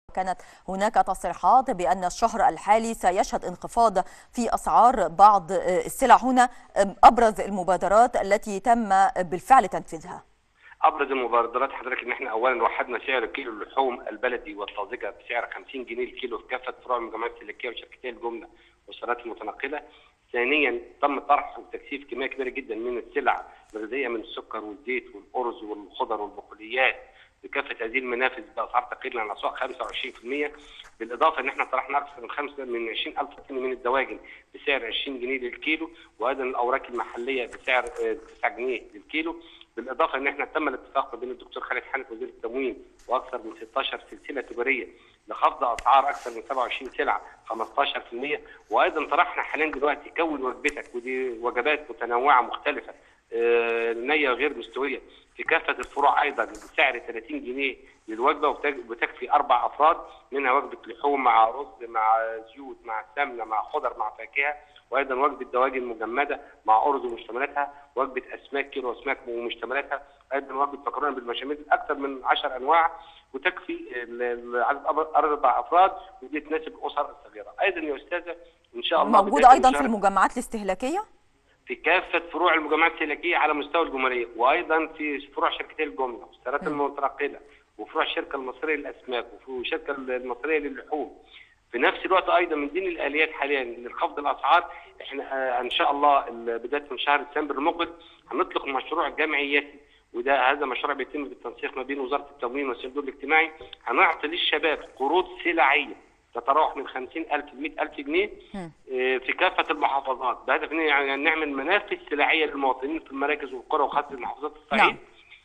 كانت هناك تصريحات بأن الشهر الحالي سيشهد انخفاض في أسعار بعض السلع هنا أبرز المبادرات التي تم بالفعل تنفيذها ابرز المبادرات حضرتك ان احنا اولا وحدنا سعر كيلو اللحوم البلدي والطازجه بسعر 50 جنيه الكيلو في كافه فروع المجمعات السلكيه وشركتي الجمله والصناعات المتنقله. ثانيا تم طرح وتكثيف كميه كبيره جدا من السلع الغذائيه من السكر والزيت والارز والخضر والبقوليات بكافه هذه المنافذ باسعار تقريبا على الاسواق 25% بالاضافه ان احنا طرحنا اكثر من 5 من 20000 طن من الدواجن بسعر 20 جنيه للكيلو وايضا الاوراق المحليه بسعر 9 جنيه للكيلو بالاضافه ان احنا تم الاتفاق ما بين الدكتور خالد حنف وزير التموين واكثر من 16 سلسله تجاريه لخفض اسعار اكثر من 27 سلعه 15% وايضا طرحنا حاليا دلوقتي كون وجبتك ودي وجبات متنوعه مختلفه نيه غير مستويه في كافه الفروع ايضا بسعر 30 جنيه للوجبه وبتكفي اربع افراد منها وجبه لحوم مع رز مع زيوت مع سمنه مع خضر مع فاكهه وايضا وجبه دواجن مجمده مع ارز ومشتملاتها وجبه اسماك كيلو اسماك ومشتملاتها ايضا وجبه مكرونه بالبشاميل اكثر من 10 انواع وتكفي عدد اربع افراد ودي تناسب الاسر الصغيره ايضا يا استاذه ان شاء الله موجوده ايضا في المجمعات الاستهلاكيه في كافه فروع المجمعات السلكيه على مستوى الجمهوريه وايضا في فروع شركتي الجمله والسيارات المتنقله وفروع الشركه المصريه للاسماك والشركه المصريه للحوم في نفس الوقت ايضا من ضمن الاليات حاليا لخفض الاسعار احنا ان شاء الله بدايه من شهر ديسمبر المقبل هنطلق مشروع جمعيتي وده هذا مشروع بيتم بالتنسيق ما بين وزاره التموين والصندوق الاجتماعي هنعطي للشباب قروض سلعيه تتراوح من 50000 ل 100000 جنيه في كافه المحافظات بهدف ان يعني نعمل منافذ سلعيه للمواطنين في المراكز والقرى وخاصه المحافظات الصعيد نعم.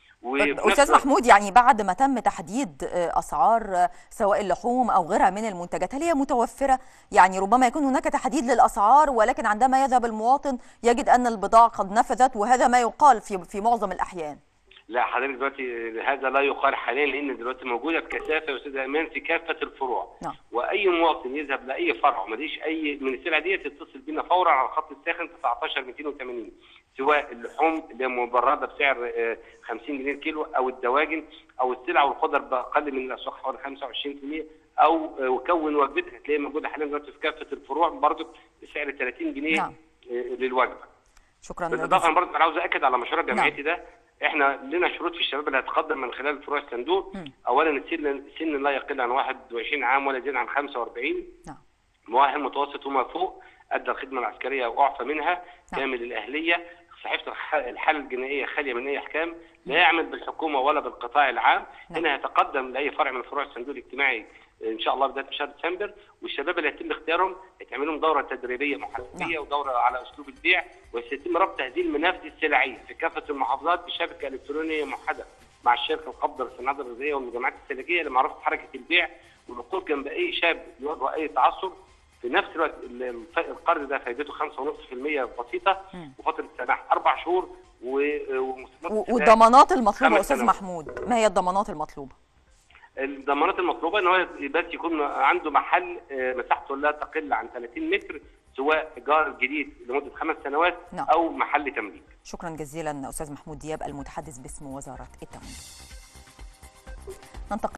استاذ محمود يعني بعد ما تم تحديد اسعار سواء اللحوم او غيرها من المنتجات هل هي متوفره يعني ربما يكون هناك تحديد للاسعار ولكن عندما يذهب المواطن يجد ان البضاعه قد نفذت وهذا ما يقال في في معظم الاحيان لا حضرتك دلوقتي هذا لا يقال حاليا لان دلوقتي موجوده بكثافه يا استاذ ايمان في كافه الفروع نعم. واي مواطن يذهب لاي فرع وما ليش اي من السلع دي يتصل بينا فورا على الخط الساخن 19 280 سواء اللحوم اللي مبرده بسعر 50 جنيه الكيلو او الدواجن او السلع والخضر باقل من الاسواق حوالي 25% او وكون وجبتها هتلاقيها موجوده حاليا دلوقتي في كافه الفروع برضه بسعر 30 جنيه نعم. للوجبه. شكرا بالاضافه انا برضه انا عاوز اكد على مشروع جمعيتي ده احنا لنا شروط في الشباب اللي هتقدم من خلال فروع الصندوق م. اولا السن السن لا يقل عن 21 عام ولا يزيد عن 45 نعم مؤهل متوسط وما فوق ادى الخدمه العسكريه واعفى منها نعم. كامل الاهليه صحيفه الحاله الجنائيه خاليه من اي احكام لا يعمل بالحكومه ولا بالقطاع العام نعم. هنا يتقدم لاي فرع من فروع الصندوق الاجتماعي ان شاء الله بدايه شهر ديسمبر والشباب اللي يتم اختيارهم يتعمل لهم دوره تدريبيه محاسبيه نعم. ودوره على اسلوب البيع وسيتم ربط هذه المنافذ السلعيه في كافه المحافظات بشبكه الكترونيه موحده مع الشركه القابضه للصناعات الغذائيه والمجمعات السلكيه لمعرفه حركه البيع والوقوف جنب اي شاب يواجه اي تعثر في نفس الوقت القرض ده فائدته 5.5% بسيطه وفتره السماح اربع شهور والضمانات المطلوبه استاذ محمود ما هي الضمانات المطلوبه؟ الضمانات المطلوبه ان هو بس يكون عنده محل مساحته لا تقل عن 30 متر سواء ايجار جديد لمده خمس سنوات نعم. او محل تمليك. شكرا جزيلا استاذ محمود دياب المتحدث باسم وزاره التموين. ننتقل